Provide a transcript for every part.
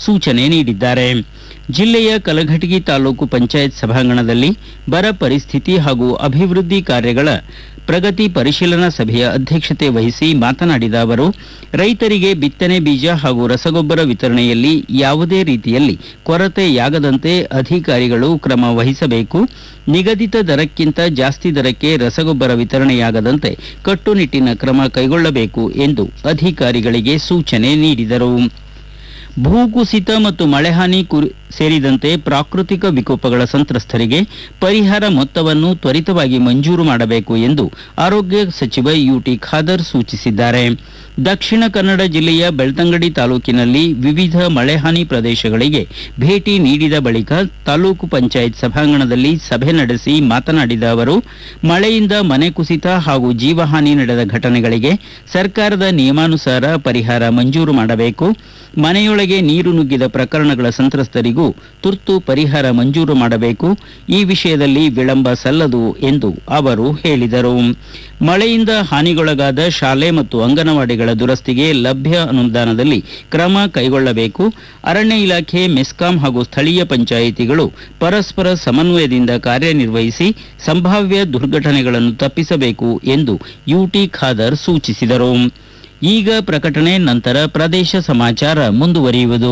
ಸೂಚನೆ ನೀಡಿದ್ದಾರೆ ಜಿಲ್ಲೆಯ ಕಲಘಟಗಿ ತಾಲೂಕು ಪಂಚಾಯತ್ ಸಭಾಂಗಣದಲ್ಲಿ ಬರ ಪರಿಸ್ಥಿತಿ ಹಾಗೂ ಅಭಿವೃದ್ಧಿ ಕಾರ್ಯಗಳ ಪ್ರಗತಿ ಪರಿಶೀಲನಾ ಸಭೆಯ ಅಧ್ಯಕ್ಷತೆ ವಹಿಸಿ ಮಾತನಾಡಿದ ಅವರು ರೈತರಿಗೆ ಬಿತ್ತನೆ ಬೀಜ ಹಾಗೂ ರಸಗೊಬ್ಬರ ವಿತರಣೆಯಲ್ಲಿ ಯಾವುದೇ ರೀತಿಯಲ್ಲಿ ಕೊರತೆಯಾಗದಂತೆ ಅಧಿಕಾರಿಗಳು ಕ್ರಮ ವಹಿಸಬೇಕು ನಿಗದಿತ ದರಕ್ಕಿಂತ ಜಾಸ್ತಿ ದರಕ್ಕೆ ರಸಗೊಬ್ಬರ ವಿತರಣೆಯಾಗದಂತೆ ಕಟ್ಟುನಿಟ್ಟಿನ ಕ್ರಮ ಕೈಗೊಳ್ಳಬೇಕು ಎಂದು ಅಧಿಕಾರಿಗಳಿಗೆ ಸೂಚನೆ ನೀಡಿದರು ಭೂಕುಸಿತ ಮತ್ತು ಮಳೆಹಾನಿ ಕುರಿ- ಸೇರಿದಂತೆ ಪ್ರಾಕೃತಿಕ ವಿಕೋಪಗಳ ಸಂತ್ರಸ್ತರಿಗೆ ಪರಿಹಾರ ಮೊತ್ತವನ್ನು ತ್ವರಿತವಾಗಿ ಮಂಜೂರು ಮಾಡಬೇಕು ಎಂದು ಆರೋಗ್ಯ ಸಚಿವ ಯುಟಿ ಖಾದರ್ ಸೂಚಿಸಿದ್ದಾರೆ ದಕ್ಷಿಣ ಕನ್ನಡ ಜಿಲ್ಲೆಯ ಬೆಳ್ತಂಗಡಿ ತಾಲೂಕಿನಲ್ಲಿ ವಿವಿಧ ಮಳೆಹಾನಿ ಪ್ರದೇಶಗಳಿಗೆ ಭೇಟಿ ನೀಡಿದ ಬಳಿಕ ತಾಲೂಕು ಪಂಚಾಯತ್ ಸಭಾಂಗಣದಲ್ಲಿ ಸಭೆ ನಡೆಸಿ ಮಾತನಾಡಿದ ಅವರು ಮಳೆಯಿಂದ ಮನೆ ಕುಸಿತ ಹಾಗೂ ಜೀವಹಾನಿ ನಡೆದ ಘಟನೆಗಳಿಗೆ ಸರ್ಕಾರದ ನಿಯಮಾನುಸಾರ ಪರಿಹಾರ ಮಂಜೂರು ಮಾಡಬೇಕು ಮನೆಯೊಳಗೆ ನೀರು ನುಗ್ಗಿದ ಪ್ರಕರಣಗಳ ಸಂತ್ರಸ್ತರಿಗೂ ತುರ್ತು ಪರಿಹಾರ ಮಂಜೂರು ಮಾಡಬೇಕು ಈ ವಿಷಯದಲ್ಲಿ ವಿಳಂಬ ಸಲ್ಲದು ಎಂದು ಅವರು ಹೇಳಿದರು ಮಳೆಯಿಂದ ಹಾನಿಗೊಳಗಾದ ಶಾಲೆ ಮತ್ತು ಅಂಗನವಾಡಿಗಳ ದುರಸ್ತಿಗೆ ಲಭ್ಯ ಅನುದಾನದಲ್ಲಿ ಕ್ರಮ ಕೈಗೊಳ್ಳಬೇಕು ಅರಣ್ಯ ಇಲಾಖೆ ಮೆಸ್ಕಾಂ ಹಾಗೂ ಸ್ಥಳೀಯ ಪಂಚಾಯಿತಿಗಳು ಪರಸ್ಪರ ಸಮನ್ವಯದಿಂದ ಕಾರ್ಯನಿರ್ವಹಿಸಿ ಸಂಭಾವ್ಯ ದುರ್ಘಟನೆಗಳನ್ನು ತಪ್ಪಿಸಬೇಕು ಎಂದು ಯುಟಿ ಖಾದರ್ ಸೂಚಿಸಿದರು ಈಗ ಪ್ರಕಟಣೆ ನಂತರ ಪ್ರದೇಶ ಸಮಾಚಾರ ಮುಂದುವರಿಯುವುದು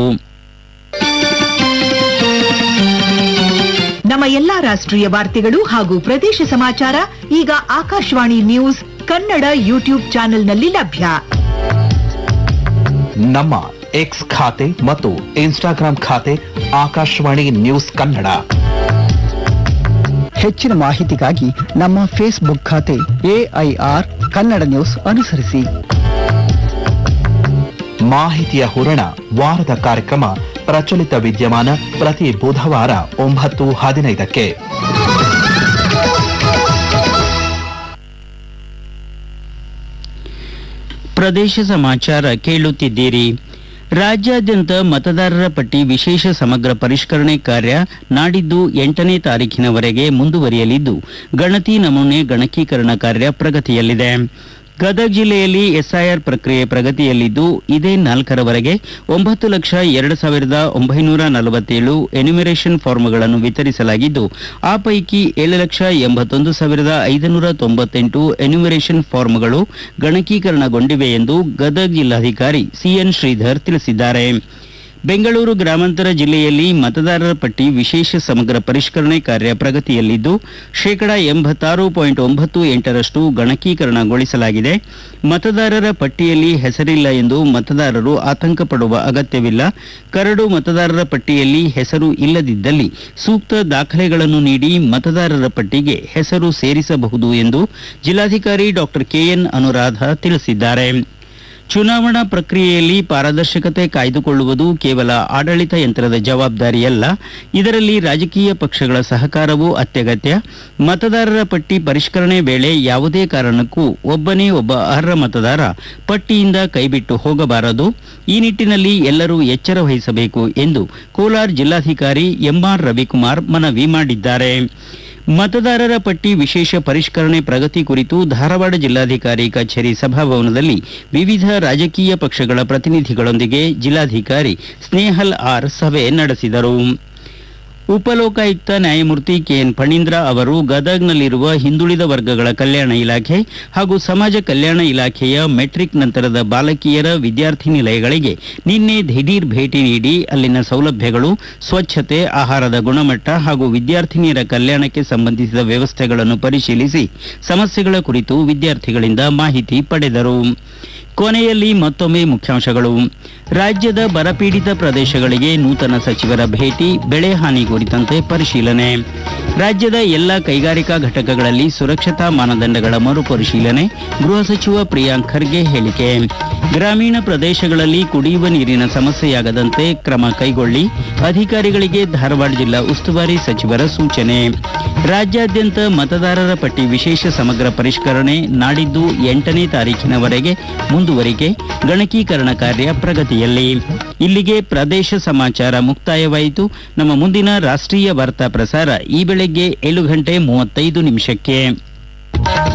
ನಮ್ಮ ಎಲ್ಲಾ ರಾಷ್ಟ್ರೀಯ ವಾರ್ತೆಗಳು ಹಾಗೂ ಪ್ರದೇಶ ಸಮಾಚಾರ ಈಗ ಆಕಾಶವಾಣಿ ನ್ಯೂಸ್ ಕನ್ನಡ ಯೂಟ್ಯೂಬ್ ಚಾನೆಲ್ನಲ್ಲಿ ಲಭ್ಯ ನಮ್ಮ ಎಕ್ಸ್ ಖಾತೆ ಮತ್ತು ಇನ್ಸ್ಟಾಗ್ರಾಂ ಖಾತೆ ಆಕಾಶವಾಣಿ ನ್ಯೂಸ್ ಕನ್ನಡ ಹೆಚ್ಚಿನ ಮಾಹಿತಿಗಾಗಿ ನಮ್ಮ ಫೇಸ್ಬುಕ್ ಖಾತೆ ಎಐಆರ್ ಕನ್ನಡ ನ್ಯೂಸ್ ಅನುಸರಿಸಿ ಮಾಹಿತಿಯ ಹೂರಣ ವಾರದ ಕಾರ್ಯಕ್ರಮ ಪ್ರಚಲಿತ ವಿದ್ಯಮಾನ ಪ್ರತಿ ಬುಧವಾರ ಒಂಬತ್ತು ಹದಿನೈದಕ್ಕೆ ಪ್ರದೇಶ ಸಮಾಚಾರ ಕೇಳುತ್ತಿದ್ದೀರಿ ರಾಜ್ಯಾದ್ಯಂತ ಮತದಾರರ ಪಟ್ಟಿ ವಿಶೇಷ ಸಮಗ್ರ ಪರಿಷ್ಕರಣೆ ಕಾರ್ಯ ನಾಡಿದ್ದು ಎಂಟನೇ ತಾರೀಖಿನವರೆಗೆ ಮುಂದುವರಿಯಲಿದ್ದು ಗಣತಿ ನಮೂನೆ ಗಣಕೀಕರಣ ಕಾರ್ಯ ಪ್ರಗತಿಯಲ್ಲಿದೆ ಗದಗ ಜಿಲ್ಲೆಯಲ್ಲಿ ಎಸ್ಐಆರ್ ಪ್ರಕ್ರಿಯೆ ಪ್ರಗತಿಯಲ್ಲಿದ್ದು ಇದೇ ನಾಲ್ಕರವರೆಗೆ ಒಂಬತ್ತು ಲಕ್ಷ ಎರಡು ಸಾವಿರದ ಒಂಬೈನೂರ ನಲವತ್ತೇಳು ಎನ್ಯುಮರೇಷನ್ ಫಾರ್ಮ್ಗಳನ್ನು ವಿತರಿಸಲಾಗಿದ್ದು ಆ ಪೈಕಿ ಏಳು ಲಕ್ಷ ಎಂಬತ್ತೊಂದು ಸಾವಿರದ ಐದುನೂರ ತೊಂಬತ್ತೆಂಟು ಎನ್ಯುಮರೇಷನ್ ಫಾರ್ಮ್ಗಳು ಗಣಕೀಕರಣಗೊಂಡಿವೆ ಎಂದು ಗದಗ ಜಿಲ್ಲಾಧಿಕಾರಿ ಸಿಎನ್ ಶ್ರೀಧರ್ ತಿಳಿಸಿದ್ದಾರೆ ಬೆಂಗಳೂರು ಗ್ರಾಮಾಂತರ ಜಿಲ್ಲೆಯಲ್ಲಿ ಮತದಾರರ ಪಟ್ಟಿ ವಿಶೇಷ ಸಮಗ್ರ ಪರಿಷ್ಕರಣೆ ಕಾರ್ಯ ಪ್ರಗತಿಯಲ್ಲಿದ್ದು ಶೇಕಡಾ ಎಂಬತ್ತಾರು ಪಾಯಿಂಟ್ ಒಂಬತ್ತು ಎಂಟರಷ್ಟು ಗಣಕೀಕರಣಗೊಳಿಸಲಾಗಿದೆ ಮತದಾರರ ಪಟ್ಟಿಯಲ್ಲಿ ಹೆಸರಿಲ್ಲ ಎಂದು ಮತದಾರರು ಆತಂಕ ಪಡುವ ಅಗತ್ಯವಿಲ್ಲ ಕರಡು ಮತದಾರರ ಪಟ್ಟಿಯಲ್ಲಿ ಹೆಸರು ಇಲ್ಲದಿದ್ದಲ್ಲಿ ಸೂಕ್ತ ದಾಖಲೆಗಳನ್ನು ನೀಡಿ ಮತದಾರರ ಪಟ್ಟಿಗೆ ಹೆಸರು ಸೇರಿಸಬಹುದು ಎಂದು ಜಿಲ್ಲಾಧಿಕಾರಿ ಡಾಕ್ಟರ್ ಕೆಎನ್ ಅನುರಾಧ ತಿಳಿಸಿದ್ದಾರೆ ಚುನಾವಣಾ ಪ್ರಕ್ರಿಯೆಯಲ್ಲಿ ಪಾರದರ್ಶಕತೆ ಕಾಯ್ದುಕೊಳ್ಳುವುದು ಕೇವಲ ಆಡಳಿತ ಯಂತ್ರದ ಜವಾಬ್ದಾರಿಯಲ್ಲ ಇದರಲ್ಲಿ ರಾಜಕೀಯ ಪಕ್ಷಗಳ ಸಹಕಾರವೂ ಅತ್ಯಗತ್ಯ ಮತದಾರರ ಪಟ್ಟಿ ಪರಿಷ್ಕರಣೆ ವೇಳೆ ಯಾವುದೇ ಕಾರಣಕ್ಕೂ ಒಬ್ಬನೇ ಒಬ್ಬ ಅರ್ಹ ಮತದಾರ ಪಟ್ಟಿಯಿಂದ ಕೈಬಿಟ್ಟು ಹೋಗಬಾರದು ಈ ನಿಟ್ಟಿನಲ್ಲಿ ಎಲ್ಲರೂ ಎಚ್ಚರ ವಹಿಸಬೇಕು ಎಂದು ಕೋಲಾರ ಜಿಲ್ಲಾಧಿಕಾರಿ ಎಂಆರ್ ರವಿಕುಮಾರ್ ಮನವಿ ಮಾಡಿದ್ದಾರೆ ಮತದಾರರ ಪಟ್ಟಿ ವಿಶೇಷ ಪರಿಷ್ಕರಣೆ ಪ್ರಗತಿ ಕುರಿತು ಧಾರವಾಡ ಜಿಲ್ಲಾಧಿಕಾರಿ ಕಚೇರಿ ಸಭಾಭವನದಲ್ಲಿ ವಿವಿಧ ರಾಜಕೀಯ ಪಕ್ಷಗಳ ಪ್ರತಿನಿಧಿಗಳೊಂದಿಗೆ ಜಿಲ್ಲಾಧಿಕಾರಿ ಸ್ನೇಹಲ್ ಆರ್ ಸಭೆ ನಡೆಸಿದರು ಉಪಲೋಕಾಯುಕ್ತ ನ್ಯಾಯಮೂರ್ತಿ ಕೆಎನ್ ಫಣೀಂದ್ರ ಅವರು ಗದಗ್ನಲ್ಲಿರುವ ಹಿಂದುಳಿದ ವರ್ಗಗಳ ಕಲ್ಯಾಣ ಇಲಾಖೆ ಹಾಗೂ ಸಮಾಜ ಕಲ್ಯಾಣ ಇಲಾಖೆಯ ಮೆಟ್ರಿಕ್ ನಂತರದ ಬಾಲಕಿಯರ ವಿದ್ಯಾರ್ಥಿ ನಿಲಯಗಳಿಗೆ ನಿನ್ನೆ ದಿಢೀರ್ ಭೇಟಿ ನೀಡಿ ಅಲ್ಲಿನ ಸೌಲಭ್ಯಗಳು ಸ್ವಚ್ಛತೆ ಆಹಾರದ ಗುಣಮಟ್ಟ ಹಾಗೂ ವಿದ್ಯಾರ್ಥಿನಿಯರ ಕಲ್ಯಾಣಕ್ಕೆ ಸಂಬಂಧಿಸಿದ ವ್ಯವಸ್ಥೆಗಳನ್ನು ಪರಿಶೀಲಿಸಿ ಸಮಸ್ಯೆಗಳ ಕುರಿತು ವಿದ್ಯಾರ್ಥಿಗಳಿಂದ ಮಾಹಿತಿ ಪಡೆದರು ಕೊನೆಯಲ್ಲಿ ಮತ್ತೊಮ್ಮೆ ಮುಖ್ಯಾಂಶಗಳು ರಾಜ್ಯದ ಬರಪೀಡಿತ ಪ್ರದೇಶಗಳಿಗೆ ನೂತನ ಸಚಿವರ ಭೇಟಿ ಬೆಳೆ ಹಾನಿ ಕುರಿತಂತೆ ಪರಿಶೀಲನೆ ರಾಜ್ಯದ ಎಲ್ಲ ಕೈಗಾರಿಕಾ ಘಟಕಗಳಲ್ಲಿ ಸುರಕ್ಷತಾ ಮಾನದಂಡಗಳ ಮರುಪರಿಶೀಲನೆ ಗೃಹ ಸಚಿವ ಪ್ರಿಯಾಂಕ್ ಖರ್ಗೆ ಹೇಳಿಕೆ ಗ್ರಾಮೀಣ ಪ್ರದೇಶಗಳಲ್ಲಿ ಕುಡಿಯುವ ನೀರಿನ ಸಮಸ್ಯೆಯಾಗದಂತೆ ಕ್ರಮ ಕೈಗೊಳ್ಳಿ ಅಧಿಕಾರಿಗಳಿಗೆ ಧಾರವಾಡ ಜಿಲ್ಲಾ ಉಸ್ತುವಾರಿ ಸಚಿವರ ಸೂಚನೆ ರಾಜ್ಯಾದ್ಯಂತ ಮತದಾರರ ಪಟ್ಟಿ ವಿಶೇಷ ಸಮಗ್ರ ಪರಿಷ್ಕರಣೆ ನಾಡಿದ್ದು ಎಂಟನೇ ತಾರೀಖಿನವರೆಗೆ ಮುಂದುವರಿಕೆ ಗಣಕೀಕರಣ ಕಾರ್ಯ ಪ್ರಗತಿಯಲ್ಲಿ ಇಲ್ಲಿಗೆ ಪ್ರದೇಶ ಸಮಾಚಾರ ಮುಕ್ತಾಯವಾಯಿತು ನಮ್ಮ ಮುಂದಿನ ರಾಷ್ಟ್ರೀಯ ವಾರ್ತಾ ಪ್ರಸಾರ ಈ ಬೆಳಗ್ಗೆ ಏಳು ಗಂಟೆ ಮೂವತ್ತೈದು ನಿಮಿಷಕ್ಕೆ